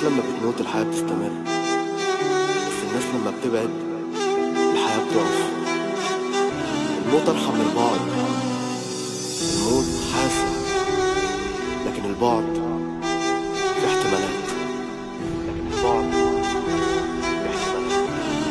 لما بتموت الحياة بتستمر بس الناس لما بتبعد الحياة بتقف الموت أرحم من البعد الموت حاسم لكن البعد في احتمالات لكن البعد في احتمالات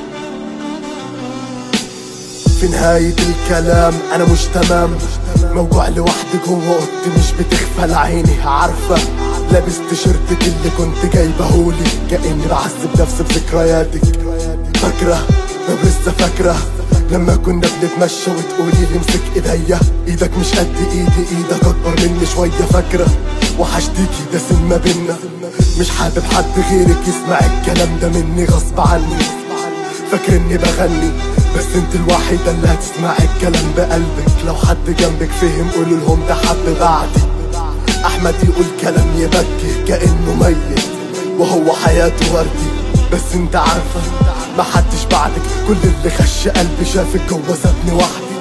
في نهاية الكلام أنا مش تمام موجوع لوحدي جوه اوضتي مش بتغفل عيني عارفة لابس تيشيرتك اللي كنت جايبهولي كأني بعذب نفسي بذكرياتك فاكرة لو لسه فاكرة لما كنا بنتمشى وتقولي لي امسك ايديا ايدك مش قد ايدي ايدك اكبر مني شوية فاكرة وحشتيكي ده سن ما بينا مش حابب حد غيرك يسمع الكلام ده مني غصب عني فاكر اني بغني بس انت الوحيدة اللي هتسمع الكلام بقلبك لو حد جنبك فهم قولوا لهم ده حب بعدي احمد يقول كلام يبكي كانه ميت وهو حياته وردي بس انت عارفة ما حدش بعدك كل اللي خش قلبي شافك جوه سابني وحدي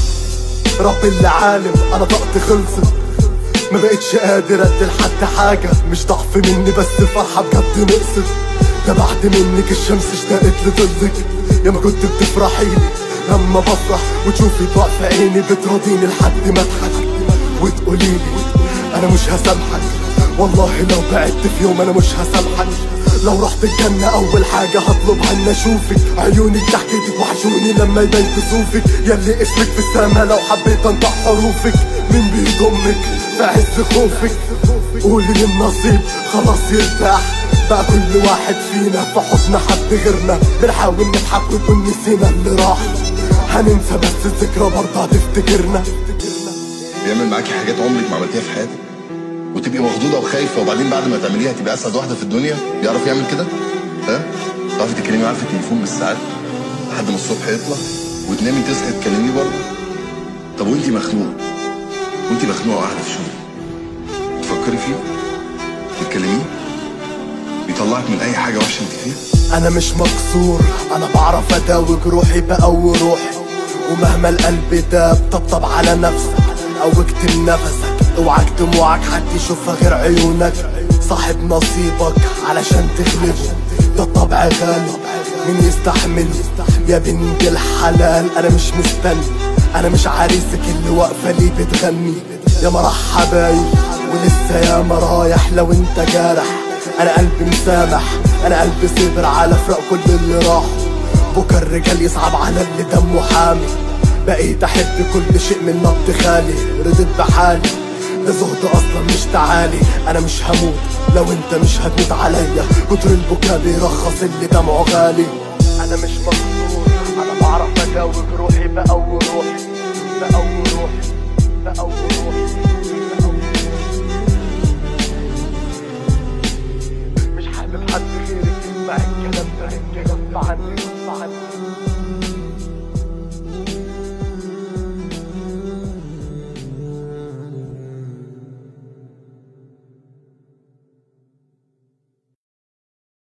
رب اللي عالم انا طاقتي خلصت ما بقتش قادر ادي لحد حاجة مش ضعف مني بس الفرحة بجد نقصت ده بعد منك الشمس اشتقت لظلك يا ما كنت بتفرحي لي لما بفرح وتشوفي ضوء في عيني بتراضيني لحد ما اضحك وتقولي لي انا مش هسامحك والله لو بعدت في يوم انا مش هسامحك لو رحت الجنة أول حاجة هطلبها إن أشوفك عيونك ضحكتك وحشوني لما يبان كسوفك يلي اسمك في السما لو حبيت أنطق حروفك مين بيضمك في عز خوفك قولي للنصيب خلاص يرتاح بقى كل واحد فينا في حضن حد غيرنا بنحاول نضحك ونكون نسينا اللي راح هننسى بس الذكرى برضه هتفتكرنا بيعمل معاكي حاجات عمرك ما عملتيها في حياتك وتبقي مخضوضه وخايفه وبعدين بعد ما تعمليها تبقى اسعد واحده في الدنيا بيعرف يعمل كده ها تعرفي تتكلمي معاه في التليفون بالساعات لحد ما الصبح يطلع وتنامي تصحي تكلميه برضه طب وانتي مخنوقه وانتي مخنوقه قاعده في شغل تفكري فيه تتكلميه بيطلعك من اي حاجه وحشه انت فيها انا مش مكسور انا بعرف اداوي جروحي بقوي روحي ومهما القلب داب طبطب على نفسك او اكتم نفسك اوعك دموعك حد يشوفها غير عيونك صاحب نصيبك علشان تغلبه ده الطبع غالي مين يستحمل يا بنت الحلال انا مش مستني انا مش عريسك اللي واقفه ليه بتغني يا مرح حبايب ولسه يا مرايح لو انت جارح انا قلبي مسامح انا قلبي صبر على فراق كل اللي راح بكره الرجال يصعب على اللي دمه حامي بقيت احب كل شيء من نبض خالي رضيت بحالي ده زهد اصلا مش تعالي انا مش هموت لو انت مش هتموت عليا كتر البكا بيرخص اللي دمعه غالي انا مش مغرور انا بعرف اداوي بروحي بقوي روحي بقوي روحي بقوي روحي